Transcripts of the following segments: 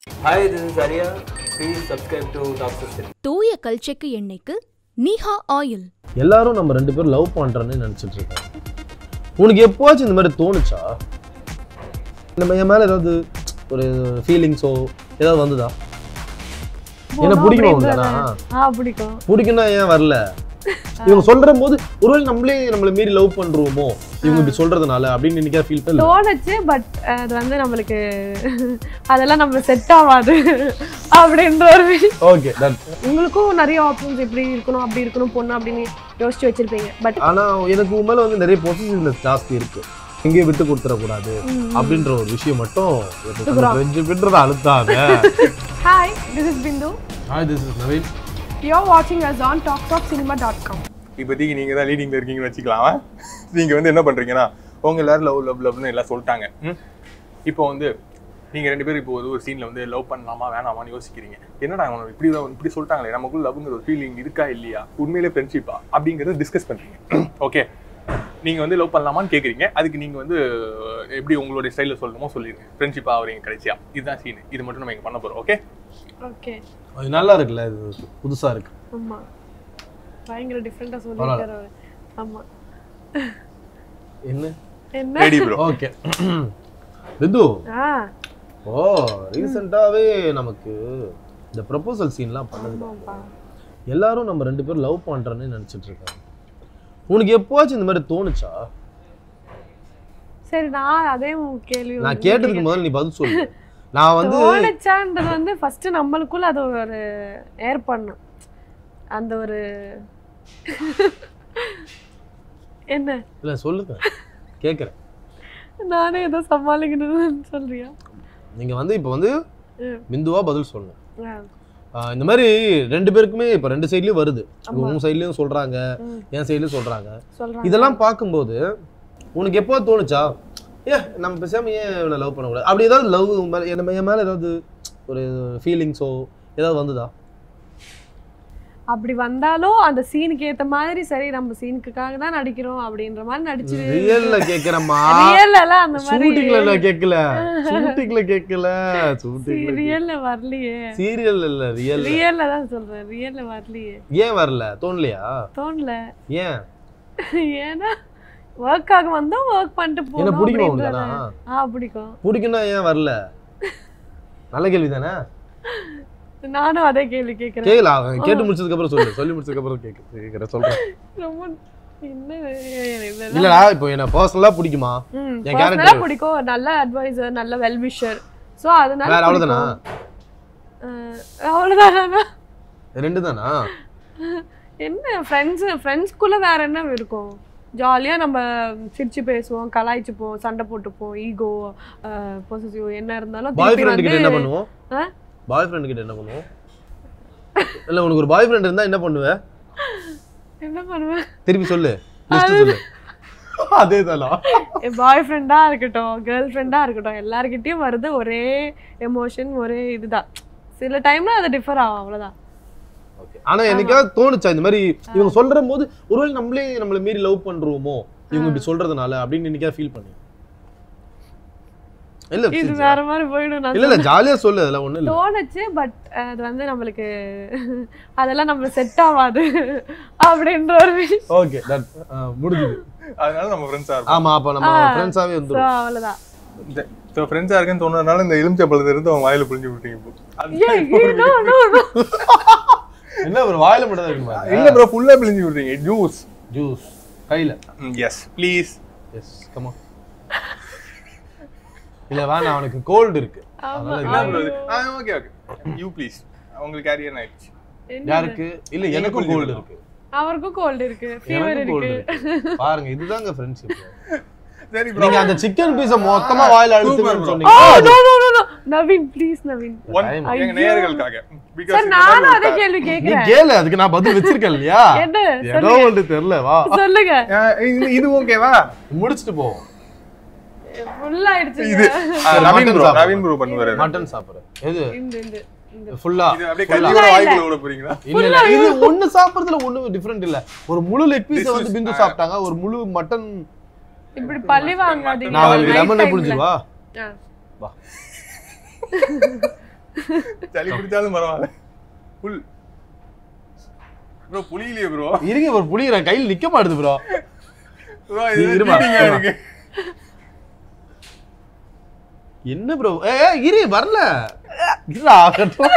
Hi, this is Arya. Please subscribe to Doctor City. தூய கல்ச்செக்கு எண்ணெய்க்கு நீஹா oil எல்லாரும் நம்ம ரெண்டு பேரும் லவ் பண்றோன்னு நினைச்சிட்டு இருக்காங்க உனக்கு எப்போவாச்சும் இந்த மாதிரி தோணுச்சா நம்ம என் மேல ஏதாவது ஒரு ஃபீலிங்ஸோ ஏதாவது வந்துதா என்ன பிடிக்குமா உங்களுக்கு ஆ பிடிக்கும் பிடிக்கும்னா ஏன் வரல இவங்க சொல்ற போது ஒருவேளை நம்மளே நம்மள மீறி லவ் பண்றோமோ இவங்க இப்படி சொல்றதுனால அப்படின்னு இன்னைக்கா ஃபீல் பண்ணல தோணுச்சு பட் அது வந்து நம்மளுக்கு அதெல்லாம் நம்ம செட் ஆகாது அப்படின்ற ஒரு விஷயம் ஓகே டன் உங்களுக்கும் நிறைய ஆப்ஷன்ஸ் இப்படி இருக்கணும் அப்படி இருக்கணும் பொண்ணு அப்படின்னு யோசிச்சு வச்சிருப்பீங்க பட் ஆனா எனக்கு உன் மேல வந்து நிறைய பொசிஷன்ஸ் ஜாஸ்தி இருக்கு எங்கேயும் விட்டு கொடுத்துடக்கூடாது அப்படின்ற ஒரு விஷயம் மட்டும் ஃப்ரெண்ட்ஷிப்ன்றத அழுத்தாத hi this is Bindu hi this is Naveen you are வாட்சிங் us on talk talk cinema dot com இப்போதைக்கு நீங்கள் தான் லீடிங்கில் இருக்கீங்கன்னு வச்சுக்கலாம் நீங்கள் வந்து என்ன பண்ணுறீங்கன்னா உங்க எல்லாரும் லவ் லவ் லவ்னு எல்லாம் சொல்லிட்டாங்க ம்? இப்போ வந்து நீங்கள் ரெண்டு பேரும் இப்போ ஒரு சீனில் வந்து லவ் பண்ணலாமா வேணாமான்னு யோசிக்கிறீங்க என்னடா அவன் இப்படி இப்படி சொல்லிட்டாங்களே நமக்குள்ள லவ்ங்கிற ஒரு ஃபீலிங் இருக்கா இல்லையா உண்மையிலே ஃப்ரெண்ட்ஷிப்பா அப்படிங்கிறத டிஸ்கஸ் பண்ணுறீங்க ஓகே நீங்கள் வந்து லவ் பண்ணலாமான்னு கேட்குறீங்க அதுக்கு நீங்கள் வந்து எப்படி உங்களுடைய ஸ்டைலில் சொல்லணுமோ சொல்லிடுங்க ஃப்ரெண்ட்ஷிப் ஆகுறீங்க கடைசியா இதுதான் சீன் இது மட்டும் நம்ம இங்கே பண்ண போகிறோம் ஓகே ஓகே அது நல்லா இருக்குல்ல இது புதுசா இருக்கு ஆமா பயங்கர டிஃப்ரெண்டா சொல்லிருக்காரு அவரு. ஆமா என்ன என்ன ரெடி ப்ரோ ஓகே விது ஆ ஓ ரீசெண்டாவே நமக்கு இந்த ப்ரப்போசல் சீன்லாம் பண்ணது ஆமாப்பா எல்லாரும் நம்ம ரெண்டு பேரும் லவ் பண்றோன்னு நினைச்சிட்டு இருக்காங்க உனக்கு எப்போவாச்சும் இந்த மாதிரி தோணுச்சா சரி நான் அதே உன் கேள்வி நான் வந்து கேட்டதுக்கு முதல்ல நீ பதில் சொல்லு நான் வந்து தோணுச்சான்றது வந்து ஃபர்ஸ்ட் நம்மளுக்குள்ள அது ஒரு ஏர் பண்ணும் அந்த ஒரு என்ன இல்ல சொல்லுங்க கேக்குறேன் நானே ஏதோ சமாளிக்கணும்னு சொல்றியா நீங்க வந்து இப்போ வந்து ம். பிந்துவா பதில் சொல்லணும் ஆ, ஆஹ் இந்த மாதிரி ரெண்டு பேருக்குமே இப்போ ரெண்டு சைட்லயும் வருது ஆமா. உன் சைட்லயும் சொல்றாங்க ம், என் சைட்லயும் சொல்றாங்க சொல்றாங்க இதெல்லாம் பார்க்கும்போது உனக்கு எப்போ தோணுச்சா ஏ நம்ம பேசாம ஏன் இவனை லவ் பண்ணக்கூடாது அப்படி ஏதாவது லவ் மேலே என் என் மேலே ஏதாவது ஒரு ஃபீலிங்ஸோ ஏதாவது வந்துதா அப்படி வந்தாலும் அந்த சீனுக்கு ஏத்த மாதிரி சரி நம்ம சீனுக்காக தான் நடிக்கிறோம் அப்படின்ற மாதிரி நடிச்சு ரியல்ல கேட்குறேம்மா ரியல்ல எல்லாம் அந்த மாதிரி ஷூட்டிங்ல நான் கேட்கல ஷூட்டிங்ல கேட்கல ஷூட்டிங்ல ரியல்ல வரலையே சீரியல் இல்ல ரியல் ரியல்ல தான் சொல்றேன் ரியல்ல வரலையே ஏன் வரல தோணலையா தோணல ஏன் ஏன்னா ஒர்க்காக வந்தா ஒர்க் பண்ணிட்டு என்ன போகணும் பிடிக்குமா அப்படின்றத- உங்களுக்கு ஆ பிடிக்கும் பிடிக்கும்னா ஏன் வரல நல்ல கேள்வி தானே நானும் அதே கேள்வி கேக்குறேன் கேட்கல அவன் கேட்டு முடிச்சதுக்கு அப்புறம் சொல்லு சொல்லி முடிச்சதுக்கு அப்புறம் கேட்க கேட்கறேன் சொல்றேன் ரொம்ப என்ன இதெல்லாம் இல்லடா இப்போ என்ன பர்சனலா பிடிக்குமா ம், என் personal ஆ character- பிடிக்கும் நல்ல அட்வைசர் நல்ல வெல்விஷர் சோ அதனால வேற அவ்வளவுதானா பிடிக்கும். அஹ், அவ்வளவுதானா ரெண்டு தானா என்ன ஃப்ரெண்ட்ஸ் ஃப்ரெண்ட்ஸ்குள்ள வேற என்ன இருக்கும் ஜாலியா நம்ம சிரிச்சு பேசுவோம் கலாய்ச்சுப்போம் சண்டை போட்டுப்போம் ஈகோ பொசிசிவ் என்ன இருந்தாலும் பாய் திருப்பி ஃப்ரெண்ட் கிட்ட என்ன வந்து பண்ணுவோம் ஆ? பாய் ஃப்ரெண்ட் கிட்ட என்ன பண்ணுவோம் இல்ல உனக்கு ஒரு பாய் ஃப்ரெண்ட் இருந்தா என்ன பண்ணுவ என்ன பண்ணுவேன் திருப்பி சொல்லு லிஸ்ட் சொல்லு அதே தானா பாய் ஃப்ரெண்டா இருக்கட்டும் கேர்ள் ஃப்ரெண்டா இருக்கட்டும் எல்லார்கிட்டயும் வருது ஒரே எமோஷன் ஒரே இதுதான் சில டைம்ல அது டிஃபர் ஆகும் அவ்வளவுதான் ஆனா என்னைக்காவது தோணுச்சா இந்த மாதிரி இவங்க சொல்ற போது ஒருவேளை நம்மளே நம்மள மீறி லவ் பண்றோமோ இவங்க இப்படி சொல்றதுனால அப்படின்னு என்னைக்கா ஃபீல் பண்ணி இல்ல இது வேற மாதிரி போயிடும் நான் இல்ல இல்ல ஜாலியா சொல்லு அதெல்லாம் ஒண்ணு இல்ல தோணுச்சு பட் அது வந்து நம்மளுக்கு அதெல்லாம் நம்ம செட் ஆகாது அப்படின்ற ஒரு விஷயம் ஓகே டன் முடிஞ்சது அதனால நம்ம ஃப்ரெண்ட்ஸாக இருப்போம் ஆமா அப்ப நம்ம ஆ. ஃப்ரெண்ட்ஸாவே So, வந்துரும் அவ்வளவுதான் ஸோ ஃப்ரெண்ட்ஸாக இருக்குன்னு தோணுறதுனால இந்த எலுமிச்சப்பழத்தை இருந்து அவங்க வாயில புரிஞ்சு விட்டீங்க இப்போ ஏய், ஏய், no, no, no. என்ன ஒரு வாயில மட்டும் தான் இருக்குமா இல்ல ப்ரோ ஃபுல்லா பிழிஞ்சு விடுறீங்க ஜூஸ் ஜூஸ் கையில எஸ் ப்ளீஸ் எஸ் கமா இல்ல வேணாம் அவனுக்கு கோல்டு இருக்கு ஆமா. அதனால இல்ல. ஓகே ஓகே யூ ப்ளீஸ் உங்களுக்கு கேரியர் ஆயிடுச்சு என்ன யாருக்கு இல்ல எனக்கும் எனக்கு கோல்டு இருக்கு அவருக்கும் கோல்டு இருக்கு ஃபீவர் எனக்கும் கோல்டு இருக்கு இருக்கு பாருங்க இதுதாங்க ஃப்ரெண்ட்ஷிப் சரி ப்ரோ நீங்க அந்த சிக்கன் பீஸ மொத்தமா வாயில அழுத்துங்கன்னு Super bro. Oh, சொன்னீங்க no, no, no, no. Naveen please Naveen one Time. எங்க ஐயோ. நேயர்களுக்காக Because சார் இந்த நானும் மாதிரி அதே ஒரு கேள்வி நீ கேக்குறேன் கேளு அதுக்கு நான் பதில் வச்சிருக்கேன் இல்லையா என்ன ஏதோ சொல்லுங்க ஒன்று தெரியல வா சொல்லுங்க அஹ் இது இது ஓகேவா முடிச்சிட்டு போவோம் ஃபுல் ஆயிடுச்சு இது அஹ், சரி, நவீன் mutton ப்ரோ சாப்பிடு. நவீன் ப்ரோ பண்ணுவாரு மட்டன் சாப்பிடுறேன் எது இந்த இந்த இந்த ஃபுல்லா இது அப்படியே கல்லியோட வாய்க்குள்ள விட போறீங்களா இல்ல இல்ல இது ஒண்ணு சாப்பிடுறதுல ஒண்ணு டிஃபரெண்ட் இல்ல ஒரு முழு லெக் பீஸ This வந்து is- பிந்து ஆ. சாப்பிட்டாங்க ஒரு முழு மட்டன் இப்படி பழி வாங்காதீங்க நான் night உங்களுக்கு லெமனே timeல. புடிச்சிருவா ஆ. வா சளி பிடிச்சாலும் பரவாயில்ல புல் ப்ரோ புளியிலே ப்ரோ இருங்க ஒரு புளியறேன் கையில் நிக்க மாட்டுது ப்ரோ ப்ரோ நீ இது இருமா, cheating ஆ இருமா. இருக்கு என்ன ப்ரோ ஏ ஏ, இரு வரல இருடா கட்டும்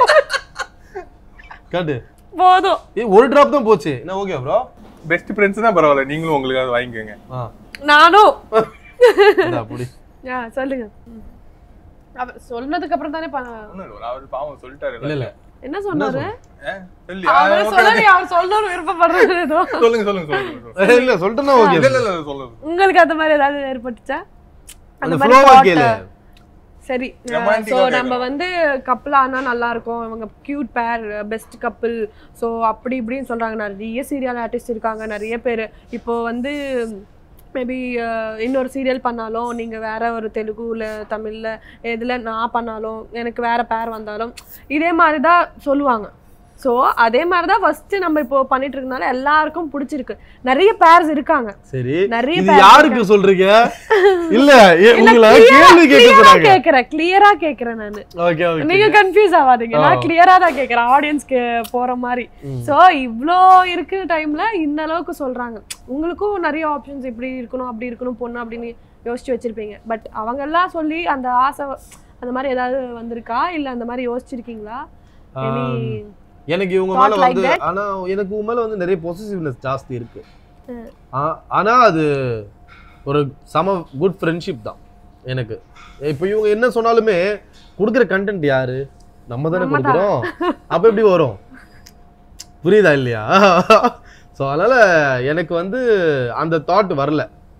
காட்டு போதும் ஏய் ஒரு டிராப் தான் போச்சு என்ன ஓகே ப்ரோ பெஸ்ட் ஃப்ரெண்ட்ஸ் தான் பரவாயில்ல நீங்களும் உங்களுக்கு அதை வாங்கிக்கோங்க ஆ நானும் இந்தா, புடி ஆ சொல்லுங்க ம். அவ சொன்னதுக்கு அப்புறம் தானே ப- ஒண்ணும் இல்ல, அவர் பாவம் சொல்லிட்டாரு இல்ல இல்ல என்ன சொன்னாரு ஆ, சொல்லி அவர் ஆ, okay, சொல்லி okay. அவர் சொல்லணும்னு விருப்பப்படுறது ஏதோ சொல்லுங்க சொல்லுங்க சொல்லுங்க சொல்லுங்க. ஏய், இல்ல சொல்லிட்டேன்னா ஓகே இல்ல இல்ல இல்ல சொல்லுங்க உங்களுக்கு அந்த மாதிரி ஏதாவது ஏற்பட்டுச்சா அந்த மாதிரி ஃப்ளோவா thought- கேளு சரி Romantic ஸோ ஆ நம்ம கேட்கணும். வந்து கப்பல் ஆனா நல்லா இருக்கும் இவங்க கியூட் பேர் பெஸ்ட் கப்பிள் ஸோ அப்படி இப்படின்னு சொல்றாங்க நிறைய சீரியல் ஆர்டிஸ்ட் இருக்காங்க நிறைய பேர் இப்போ வந்து மேபி இன்னொரு சீரியல் பண்ணாலும் நீங்க வேற ஒரு தெலுங்குல தமிழ்ல எதுல நான் பண்ணாலும் எனக்கு வேற பேர் வந்தாலும் இதே மாதிரி தான் சொல்லுவாங்க ஸோ அதே மாதிரி தான் ஃபர்ஸ்ட் நம்ம இப்போ பண்ணிட்டு இருக்கனால எல்லாருக்கும் பிடிச்சிருக்கு நிறைய பேர்ஸ் இருக்காங்க சரி நிறைய இது பேர் யாருக்கு சொல்றீங்க இல்ல ஏ, உங்களை கேள்வி கேட்க கிளியரா சொல்றாங்க கேக்குறேன் கிளியரா கேக்குறேன் நானு ஓகே ஓகே நீங்க கன்ஃபியூஸ் ஆகாதீங்க நான் ஆ. கிளியரா தான் கேக்குறேன் ஆடியன்ஸ்க்கு போற மாதிரி ம். சோ இவ்ளோ இருக்கிற டைம்ல இந்த அளவுக்கு சொல்றாங்க உங்களுக்கும் நிறைய ஆப்ஷன்ஸ் இப்படி இருக்கணும் அப்படி இருக்கணும் பொண்ணு அப்படின்னு யோசிச்சு வச்சிருப்பீங்க பட் அவங்க எல்லாம் சொல்லி அந்த ஆசை அந்த மாதிரி ஏதாவது வந்திருக்கா இல்ல அந்த மாதிரி யோசிச்சிருக்கீங்களா Any- எனக்கு இவங்க மேல Thought like வந்து that? ஆனா எனக்கு உங்க மேல வந்து நிறைய பொசிசிவ்னஸ் ஜாஸ்தி இருக்கு ஆ- ஆனா அது ஒரு சம குட் ஃப்ரெண்ட்ஷிப் தான் எனக்கு இப்போ இவங்க என்ன சொன்னாலுமே கொடுக்குற கண்டென்ட் யாரு நம்ம தானே நம்ம தான். கொடுக்குறோம் அப்ப எப்படி வரும் புரியுதா இல்லையா ஸோ அதனால எனக்கு வந்து அந்த தாட் வரல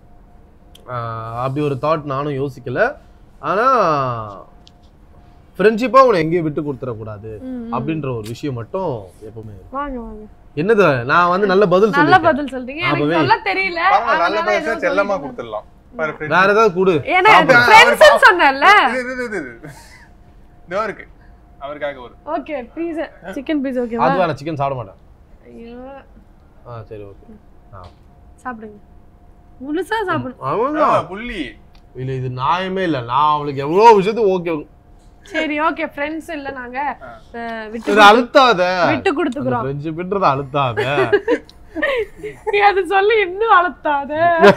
ஆஹ் அப்படி ஒரு தாட் நானும் யோசிக்கல ஆனா ஃப்ரெண்ட்ஷிப்பா உன்னை எங்கேயும் விட்டு கொடுத்துடக்கூடாது ம், ம். அப்படின்ற ஒரு விஷயம் மட்டும் எப்பவுமே இருக்கும். வாங்க வாங்க என்னது நான் வந்து நல்ல பதில் நல்ல சொல்லிட்டேன் பதில் சொல்றீங்க எனக்கு அப்பவே. சொல்ல தெரியல பரவாயில்ல, நல்ல அதனால பைசா ஏதோ செல்லமா சொல்லிட்டேன். கொடுத்துடலாம் பாரு, friends. வேற ஏதாவது கொடு ஏன்னா ஆமா. ஃப்ரெண்ட்ஸ் சொன்னேன்ல இது, இது, இது, இது. இதோ இருக்கு அவருக்காக ஒரு ஓகே பீஸ் சிக்கன் பீஸ் ஓகேவா அது வேணாம் சிக்கன் சாப்பிட மாட்டேன் ஐயோ ஆ சரி ஓகே ஆ சாப்பிடுங்க முழுசா சாப்பிடணும் ஆ, அவன்தான் புள்ளி இல்ல இது நியாயமே இல்ல நான் அவளுக்கு எவ்வளவு விஷயத்துக்கு ஓகே சரி ஓகே ஃப்ரெண்ட்ஸ் இல்ல நாங்க அஹ், விட்டு இது அழுத்தாத விட்டு கொடுத்துக்கிறோம் ஃப்ரெண்ட்ஷிப்ன்றத அழுத்தாத நீ அது சொல்லி இன்னும் அழுத்தாத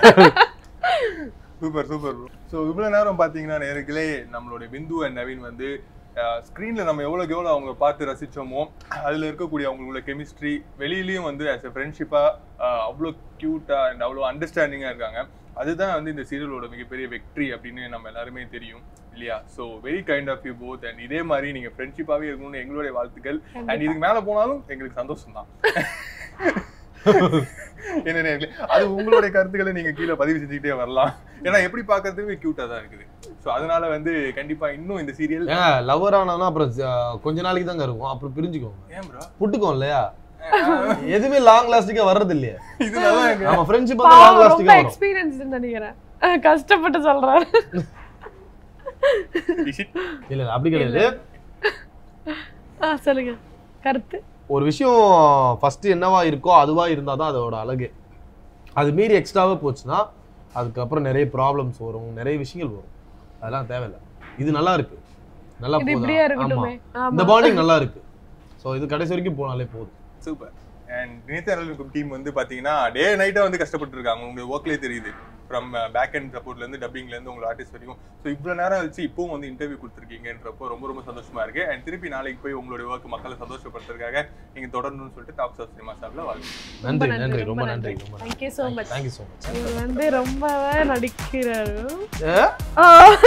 சூப்பர் சூப்பர் ப்ரோ ஸோ இவ்வளோ நேரம் பார்த்தீங்கன்னா நேர்களே நம்மளுடைய பிந்து அண்ட் நவீன் வந்து ஸ்க்ரீனில் நம்ம எவ்வளோக்கு எவ்வளோ அவங்கள பார்த்து ரசித்தோமோ அதில் இருக்கக்கூடிய அவங்களுடைய கெமிஸ்ட்ரி வெளியிலயும் வந்து ஆஸ் எ ஃப்ரெண்ட்ஷிப்பாக அவ்வளோ க்யூட்டாக அண்ட் அவ்வளோ அண்டர்ஸ்டாண்டிங்காக இருக்காங்க அதுதான் வந்து இந்த சீரியலோட மிகப்பெரிய வெற்றி அப்படின்னு நம்ம எல்லாருமே தெரியும் இல்லையா so very kind of you both and இதே மாதிரி நீங்கள் ஃப்ரெண்ட்ஷிப்பாகவே இருக்கணும்னு எங்களுடைய வாழ்த்துக்கள் அண்ட் இதுக்கு மேலே போனாலும் எங்களுக்கு சந்தோஷம் தான் என்ன நேர்களே, அது உங்களுடைய கருத்துக்களை நீங்க கீழே பதிவு செஞ்சுக்கிட்டே வரலாம் ஏன்னா எப்படி பார்க்கறதுக்கு கியூட்டா தான் இருக்குது ஸோ அதனால வந்து கண்டிப்பா இன்னும் இந்த சீரியல் ஏன் லவர் ஆனாலும் அப்புறம் அஹ், கொஞ்ச நாளைக்கு தாங்க இருக்கும் அப்புறம் பிரிஞ்சுக்கோங்க ஏன் ப்ரோ புட்டுக்கும் இல்லையா எதுவுமே லாங் லாஸ்டிக்கா வர்றது இல்லையே இது நல்லா இருக்கு நம்ம ஃப்ரெண்ட்ஷிப் வந்து லாங் பாவம், ரொம்ப லாஸ்டிக்கா வரும் எக்ஸ்பீரியன்ஸ் நினைக்கிறேன் அஹ், கஷ்டப்பட்டு சொல்றாரு Is it? இல்ல இல்ல அப்படி கிடையாது ஆ, சொல்லுங்க கருத்து ஒரு விஷயம் ஃபர்ஸ்ட் என்னவா இருக்கோ அதுவா இருந்தாதான் அதோட அழகு அது மீறி எக்ஸ்ட்ராவா போச்சுன்னா அதுக்கப்புறம் நிறைய ப்ராப்ளம்ஸ் வரும் நிறைய விஷயங்கள் வரும் அதெல்லாம் தேவையில்லை இது நல்லா இருக்கு நல்லா இது போகுதா? இப்படியே ஆமா இருக்கட்டுமே இந்த ஆமா பாண்டிங் நல்லா இருக்கு ஸோ இது கடைசி வரைக்கும் போனாலே போதும் சூப்பர் அண்ட் நேத்தரல் டீம் வந்து பாத்தீங்கன்னா டே நைட்டா வந்து கஷ்டப்பட்டு இருக்காங்க உங்களுக்கு ஒர்க்லேயே தெரியுது ஃப்ரம் பேக் அண்ட் சப்போர்ட்ல இருந்து டப்பிங்ல இருந்து உங்க ஆர்டிஸ்ட் வரைக்கும் ஸோ இவ்வளவு நேரம் வச்சு இப்பவும் வந்து இன்டர்வியூ கொடுத்துருக்கீங்கன்றப்போ ரொம்ப ரொம்ப சந்தோஷமா இருக்கு அண்ட் திருப்பி நாளைக்கு போய் உங்களுடைய ஒர்க் மக்களை சந்தோஷப்படுத்துறதுக்காக நீங்க தொடரணும்னு சொல்லிட்டு டாக்ஸ் ஆஃப் சினிமா சார்ல வாழ்க்கை நன்றி நன்றி ரொம்ப நன்றி ரொம்ப நன்றி thank you so much thank you so much இவர் வந்து ரொம்பவே நடிக்கிறாரு ஏ ஆ.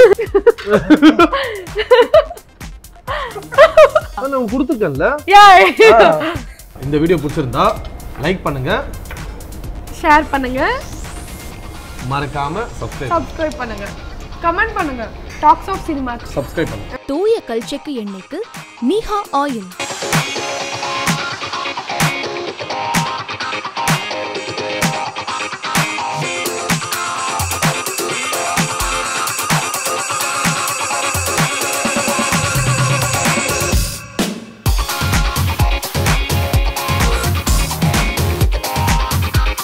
நான் கொடுத்துருக்கேன்ல Yay. இந்த வீடியோ பிடிச்சிருந்தா லைக் பண்ணுங்க ஷேர் பண்ணுங்க மறக்காம சப்ஸ்கிரைப் சப்ஸ்கிரைப் பண்ணுங்க கமெண்ட் பண்ணுங்க டாக்ஸ் ஆஃப் சினிமா சப்ஸ்கிரைப் பண்ணுங்க தூய கல்ச்செக்கு எண்ணெய்க்கு நீஹா ஆயில்